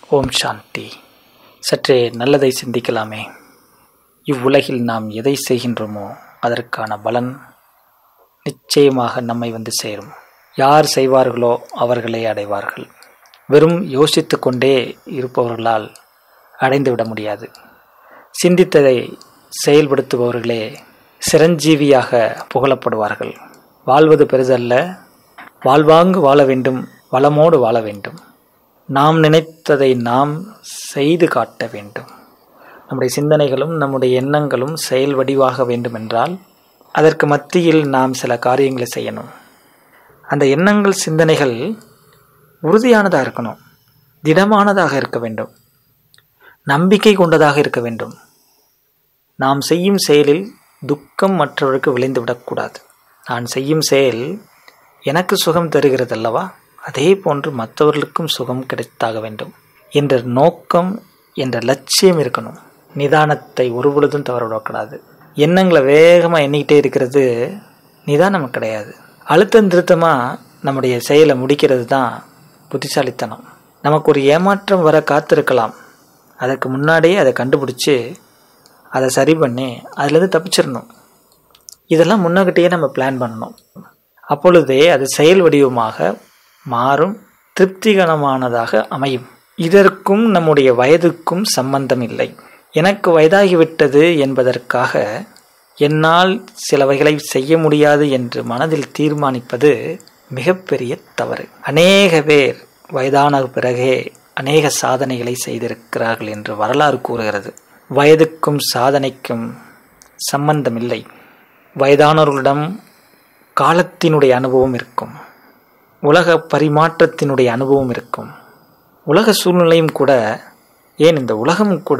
ஓம் சாந்தி சற்றே நல்லதை சிந்திக்கலாமே இவ்வுலகில் நாம் எதை செய்கின்றோமோ அதற்கான பலன் நிச்சயமாக நம்மை வந்து சேரும் யார் செய்வார்களோ அவர்களே அடைவார்கள் வெறும் யோசித்து கொண்டே இருப்பவர்களால் அடைந்துவிட முடியாது சிந்தித்ததை செயல்படுத்துபவர்களே சிரஞ்சீவியாக புகழப்படுவார்கள் வாழ்வது பெரிதல்ல வாழ்வாங்கு வாழ வேண்டும் வளமோடு வாழ வேண்டும் நாம் நினைத்ததை நாம் செய்து காட்ட வேண்டும் நம்முடைய சிந்தனைகளும் நம்முடைய எண்ணங்களும் செயல் வடிவாக வேண்டுமென்றால் அதற்கு மத்தியில் நாம் சில காரியங்களை செய்யணும் அந்த எண்ணங்கள் சிந்தனைகள் உறுதியானதாக இருக்கணும் திடமானதாக இருக்க வேண்டும் நம்பிக்கை கொண்டதாக இருக்க வேண்டும் நாம் செய்யும் செயலில் துக்கம் மற்றவருக்கு விளைந்து விடக்கூடாது நான் செய்யும் செயல் எனக்கு சுகம் தருகிறது அல்லவா அதே போன்று மற்றவர்களுக்கும் சுகம் கிடைத்தாக வேண்டும் என்ற நோக்கம் என்ற லட்சியம் இருக்கணும் நிதானத்தை ஒரு பொழுதும் தவறவிடக்கூடாது எண்ணங்களை வேகமாக எண்ணிக்கிட்டே இருக்கிறது நிதானம் கிடையாது அழுத்தம் திருத்தமாக நம்முடைய செயலை முடிக்கிறது தான் புத்திசாலித்தனம் நமக்கு ஒரு ஏமாற்றம் வர காத்திருக்கலாம் அதற்கு முன்னாடியே அதை கண்டுபிடிச்சி அதை சரி பண்ணி அதுலேருந்து தப்பிச்சிடணும் இதெல்லாம் முன்னகிட்டேயே நம்ம பிளான் பண்ணணும் அப்பொழுதே அது செயல் வடிவமாக மாறும் திருப்திகரமானதாக அமையும் இதற்கும் நம்முடைய வயதுக்கும் சம்பந்தம் இல்லை எனக்கு வயதாகிவிட்டது என்பதற்காக என்னால் சிலவைகளை செய்ய முடியாது என்று மனதில் தீர்மானிப்பது மிகப்பெரிய தவறு அநேக பேர் வயதான பிறகே அநேக சாதனைகளை செய்திருக்கிறார்கள் என்று வரலாறு கூறுகிறது வயதுக்கும் சாதனைக்கும் சம்பந்தமில்லை வயதானவர்களிடம் காலத்தினுடைய அனுபவம் இருக்கும் உலக பரிமாற்றத்தினுடைய அனுபவம் இருக்கும் உலக சூழ்நிலையும் கூட ஏன் இந்த உலகமும் கூட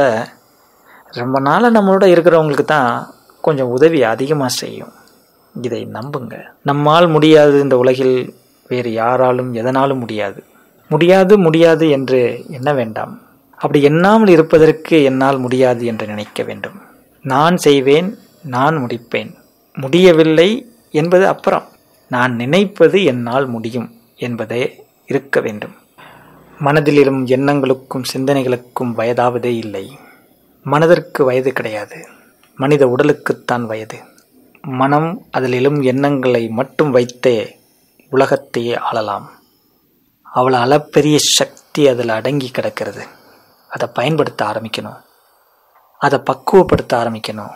ரொம்ப நாளாக நம்மளோட இருக்கிறவங்களுக்கு தான் கொஞ்சம் உதவி அதிகமாக செய்யும் இதை நம்புங்க நம்மால் முடியாது இந்த உலகில் வேறு யாராலும் எதனாலும் முடியாது முடியாது முடியாது என்று எண்ண வேண்டாம் அப்படி எண்ணாமல் இருப்பதற்கு என்னால் முடியாது என்று நினைக்க வேண்டும் நான் செய்வேன் நான் முடிப்பேன் முடியவில்லை என்பது அப்புறம் நான் நினைப்பது என்னால் முடியும் என்பதே இருக்க வேண்டும் மனதில் எழும் எண்ணங்களுக்கும் சிந்தனைகளுக்கும் வயதாவதே இல்லை மனதிற்கு வயது கிடையாது மனித உடலுக்குத்தான் வயது மனம் அதில் எழும் எண்ணங்களை மட்டும் வைத்தே உலகத்தையே ஆளலாம் அவ்வளோ அளப்பெரிய சக்தி அதில் அடங்கி கிடக்கிறது அதை பயன்படுத்த ஆரம்பிக்கணும் அதை பக்குவப்படுத்த ஆரம்பிக்கணும்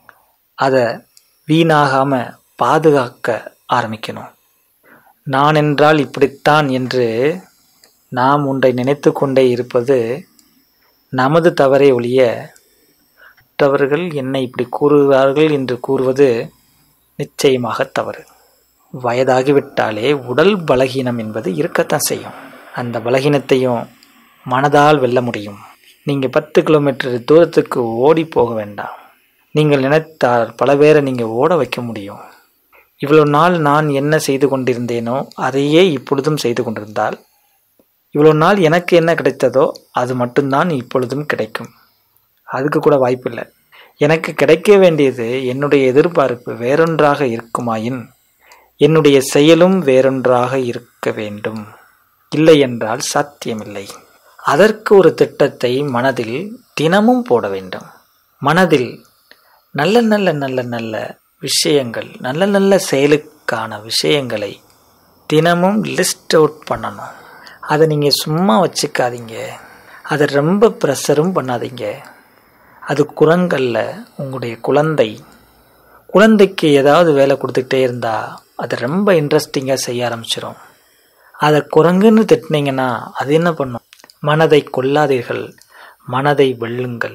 அதை வீணாகாமல் பாதுகாக்க ஆரம்பிக்கணும் நான் என்றால் இப்படித்தான் என்று நாம் ஒன்றை நினைத்து கொண்டே இருப்பது நமது தவறே ஒழிய மற்றவர்கள் என்னை இப்படி கூறுகிறார்கள் என்று கூறுவது நிச்சயமாக தவறு வயதாகிவிட்டாலே உடல் பலகீனம் என்பது இருக்கத்தான் செய்யும் அந்த பலகீனத்தையும் மனதால் வெல்ல முடியும் நீங்கள் பத்து கிலோமீட்டர் தூரத்துக்கு ஓடி போக வேண்டாம் நீங்கள் நினைத்தால் பல பேரை நீங்கள் ஓட வைக்க முடியும் இவ்வளோ நாள் நான் என்ன செய்து கொண்டிருந்தேனோ அதையே இப்பொழுதும் செய்து கொண்டிருந்தால் இவ்வளோ நாள் எனக்கு என்ன கிடைத்ததோ அது மட்டும்தான் இப்பொழுதும் கிடைக்கும் அதுக்கு கூட வாய்ப்பில்லை எனக்கு கிடைக்க வேண்டியது என்னுடைய எதிர்பார்ப்பு வேறொன்றாக இருக்குமாயின் என்னுடைய செயலும் வேறொன்றாக இருக்க வேண்டும் இல்லை என்றால் சாத்தியமில்லை அதற்கு ஒரு திட்டத்தை மனதில் தினமும் போட வேண்டும் மனதில் நல்ல நல்ல நல்ல நல்ல விஷயங்கள் நல்ல நல்ல செயலுக்கான விஷயங்களை தினமும் லிஸ்ட் அவுட் பண்ணணும் அதை நீங்கள் சும்மா வச்சுக்காதீங்க அதை ரொம்ப ப்ரெஷரும் பண்ணாதீங்க அது குரங்கல்ல உங்களுடைய குழந்தை குழந்தைக்கு ஏதாவது வேலை கொடுத்துக்கிட்டே இருந்தால் அது ரொம்ப இன்ட்ரெஸ்டிங்காக செய்ய ஆரம்பிச்சிடும் அதை குரங்குன்னு திட்டினீங்கன்னா அது என்ன பண்ணும் மனதை கொல்லாதீர்கள் மனதை வெல்லுங்கள்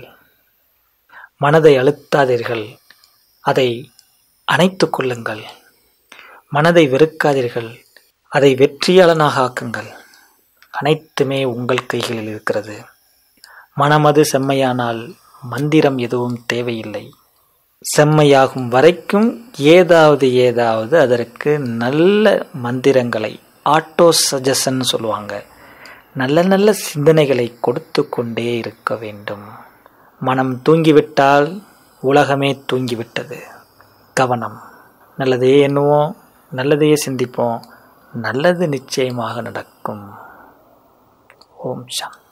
மனதை அழுத்தாதீர்கள் அதை அணைத்து கொள்ளுங்கள் மனதை வெறுக்காதீர்கள் அதை வெற்றியாளனாக ஆக்குங்கள் அனைத்துமே உங்கள் கைகளில் இருக்கிறது மனமது செம்மையானால் மந்திரம் எதுவும் தேவையில்லை செம்மையாகும் வரைக்கும் ஏதாவது ஏதாவது அதற்கு நல்ல மந்திரங்களை ஆட்டோ சஜஷன் சொல்லுவாங்க நல்ல நல்ல சிந்தனைகளை கொடுத்து கொண்டே இருக்க வேண்டும் மனம் தூங்கிவிட்டால் உலகமே தூங்கிவிட்டது கவனம் நல்லதே எண்ணுவோம் நல்லதையே சிந்திப்போம் நல்லது நிச்சயமாக நடக்கும் ஓம் சாந்தி